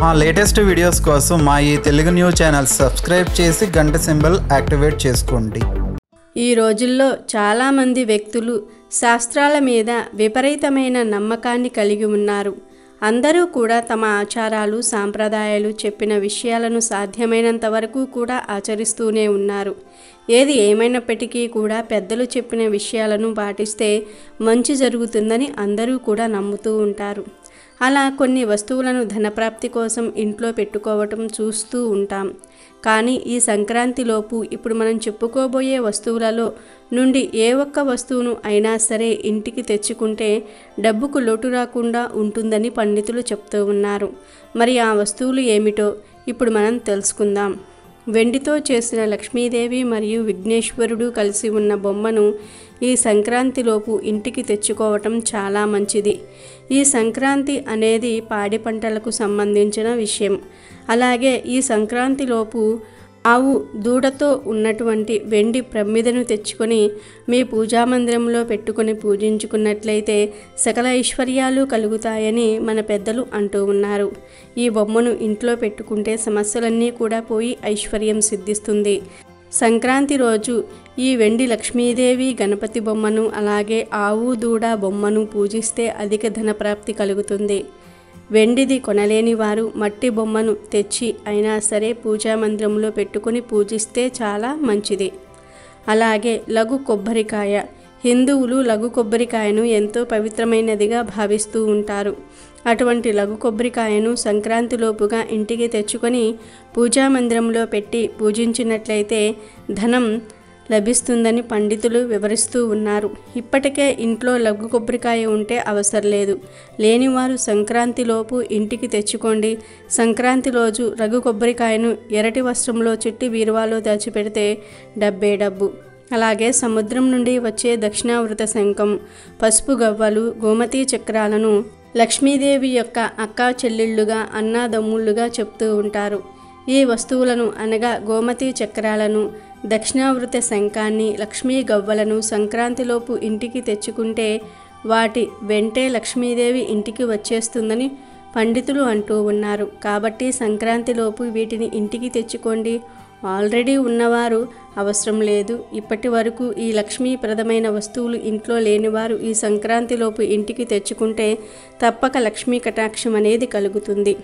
మా latest videos కోసం మా ఈ తెలుగు న్యూస్ ఛానల్ సబ్స్క్రైబ్ చేసి గంట సింబల్ యాక్టివేట్ చేసుకోండి ఈ రోజుల్లో చాలామంది వ్యక్తులు శాస్త్రాల మీద విపరీతమైన నమ్మకాన్ని కలిగి ఉన్నారు అందరూ కూడా తమ ఆచారాలు సాంప్రదాయాలు చెప్పిన విషయాలను సాధ్యమైనంత వరకు కూడా ఆచరిస్తూనే ఉన్నారు ఏది ఏమైనప్పటికీ కూడా పెద్దలు చెప్పిన విషయాలను పాటిస్తే మంచి జరుగుతుందని అందరూ కూడా నమ్ముతూ ఉంటారు అలా కొన్ని వస్తువులను ధనప్రాప్తి కోసం ఇంట్లో పెట్టుకోవటం చూస్తూ ఉంటాం కానీ ఈ సంక్రాంతిలోపు ఇప్పుడు మనం చెప్పుకోబోయే వస్తువులలో నుండి ఏ ఒక్క వస్తువును అయినా సరే ఇంటికి తెచ్చుకుంటే డబ్బుకు లోటు రాకుండా ఉంటుందని పండితులు చెప్తూ ఉన్నారు మరి ఆ వస్తువులు ఏమిటో ఇప్పుడు మనం తెలుసుకుందాం వెండితో చేసిన లక్ష్మీదేవి మరియు విఘ్నేశ్వరుడు కలిసి ఉన్న బొమ్మను ఈ సంక్రాంతిలోపు ఇంటికి తెచ్చుకోవటం చాలా మంచిది ఈ సంక్రాంతి అనేది పాడి పంటలకు సంబంధించిన విషయం అలాగే ఈ సంక్రాంతిలోపు ఆవు దూడతో ఉన్నటువంటి వెండి ప్రమిదను తెచ్చుకొని మీ పూజా మందిరంలో పెట్టుకొని పూజించుకున్నట్లయితే సకల ఐశ్వర్యాలు కలుగుతాయని మన పెద్దలు అంటూ ఉన్నారు ఈ బొమ్మను ఇంట్లో పెట్టుకుంటే సమస్యలన్నీ కూడా పోయి ఐశ్వర్యం సిద్ధిస్తుంది సంక్రాంతి రోజు ఈ వెండి లక్ష్మీదేవి గణపతి బొమ్మను అలాగే ఆవు దూడ బొమ్మను పూజిస్తే అధిక ధనప్రాప్తి కలుగుతుంది వెండిది కొనలేని వారు మట్టి బొమ్మను తెచ్చి అయినా సరే పూజా మందిరంలో పెట్టుకొని పూజిస్తే చాలా మంచిది అలాగే లఘు కొబ్బరికాయ హిందువులు లఘు కొబ్బరికాయను ఎంతో పవిత్రమైనదిగా భావిస్తూ ఉంటారు అటువంటి లఘు కొబ్బరికాయను సంక్రాంతిలోపుగా ఇంటికి తెచ్చుకొని పూజా మందిరంలో పెట్టి పూజించినట్లయితే ధనం లభిస్తుందని పండితులు వివరిస్తూ ఉన్నారు ఇప్పటికే ఇంట్లో లఘు కొబ్బరికాయ ఉంటే అవసరం లేదు లేనివారు సంక్రాంతిలోపు ఇంటికి తెచ్చుకోండి సంక్రాంతి రోజు రఘు కొబ్బరికాయను ఎరటి వస్త్రంలో చుట్టి బీరువాలో దాచిపెడితే డబ్బే డబ్బు అలాగే సముద్రం నుండి వచ్చే దక్షిణావృత శంఖం పసుపు గవ్వలు గోమతీ చక్రాలను లక్ష్మీదేవి యొక్క అక్కా చెల్లెళ్ళుగా అన్నాదమ్ముళ్ళుగా చెప్తూ ఉంటారు ఈ వస్తువులను అనగా గోమతి చక్రాలను దక్షిణావృత శంఖాన్ని లక్ష్మీ గవ్వలను సంక్రాంతిలోపు ఇంటికి తెచ్చుకుంటే వాటి వెంటే లక్ష్మీదేవి ఇంటికి వచ్చేస్తుందని పండితులు అంటూ ఉన్నారు కాబట్టి సంక్రాంతిలోపు వీటిని ఇంటికి తెచ్చుకోండి ఆల్రెడీ ఉన్నవారు అవసరం లేదు ఇప్పటి వరకు ఈ లక్ష్మీప్రదమైన వస్తువులు ఇంట్లో లేనివారు ఈ సంక్రాంతిలోపు ఇంటికి తెచ్చుకుంటే తప్పక లక్ష్మీ కటాక్షం అనేది కలుగుతుంది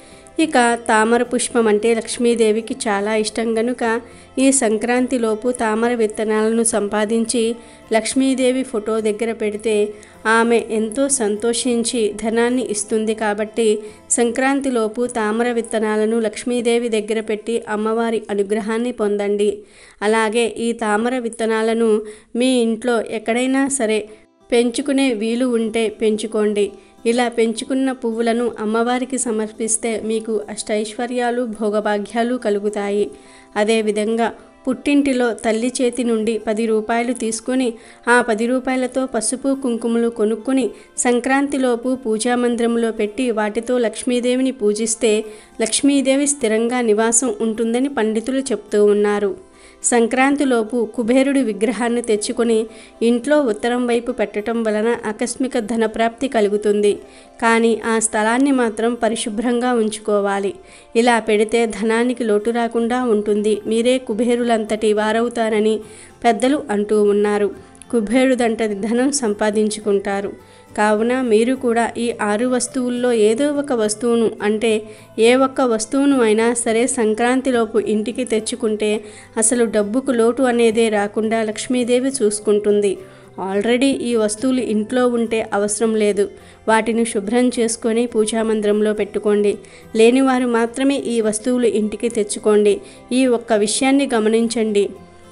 ఇక తామర పుష్పం అంటే లక్ష్మీదేవికి చాలా ఇష్టం గనుక ఈ సంక్రాంతిలోపు తామర విత్తనాలను సంపాదించి లక్ష్మీదేవి ఫోటో దగ్గర పెడితే ఆమె ఎంతో సంతోషించి ధనాన్ని ఇస్తుంది కాబట్టి సంక్రాంతిలోపు తామర విత్తనాలను లక్ష్మీదేవి దగ్గర పెట్టి అమ్మవారి అనుగ్రహాన్ని పొందండి అలాగే ఈ తామర విత్తనాలను మీ ఇంట్లో ఎక్కడైనా సరే పెంచుకునే వీలు ఉంటే పెంచుకోండి ఇలా పెంచుకున్న పువ్వులను అమ్మవారికి సమర్పిస్తే మీకు అష్టైశ్వర్యాలు భోగభాగ్యాలు కలుగుతాయి అదేవిధంగా పుట్టింటిలో తల్లి చేతి నుండి పది రూపాయలు తీసుకొని ఆ పది రూపాయలతో పసుపు కుంకుమలు కొనుక్కొని సంక్రాంతిలోపు పూజా మందిరంలో పెట్టి వాటితో లక్ష్మీదేవిని పూజిస్తే లక్ష్మీదేవి స్థిరంగా నివాసం ఉంటుందని పండితులు చెప్తూ ఉన్నారు సంక్రాంతిలోపు కుబేరుడి విగ్రహాన్ని తెచ్చుకొని ఇంట్లో ఉత్తరం వైపు పెట్టడం వలన ఆకస్మిక ధనప్రాప్తి కలుగుతుంది కానీ ఆ స్థలాన్ని మాత్రం పరిశుభ్రంగా ఉంచుకోవాలి ఇలా పెడితే ధనానికి లోటు రాకుండా ఉంటుంది మీరే కుబేరులంతటి వారవుతారని పెద్దలు అంటూ ఉన్నారు కుబేరుదంటది ధనం సంపాదించుకుంటారు కావున మీరు కూడా ఈ ఆరు వస్తువుల్లో ఏదో ఒక వస్తువును అంటే ఏ ఒక్క వస్తువును అయినా సరే సంక్రాంతిలోపు ఇంటికి తెచ్చుకుంటే అసలు డబ్బుకు లోటు అనేదే రాకుండా లక్ష్మీదేవి చూసుకుంటుంది ఆల్రెడీ ఈ వస్తువులు ఇంట్లో ఉంటే అవసరం లేదు వాటిని శుభ్రం చేసుకొని పూజామందిరంలో పెట్టుకోండి లేనివారు మాత్రమే ఈ వస్తువులు ఇంటికి తెచ్చుకోండి ఈ ఒక్క విషయాన్ని గమనించండి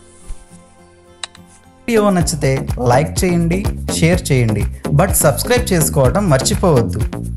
వీడియో నచ్చితే లైక్ చేయండి షేర్ చేయండి బట్ సబ్స్క్రైబ్ చేసుకోవడం మర్చిపోవద్దు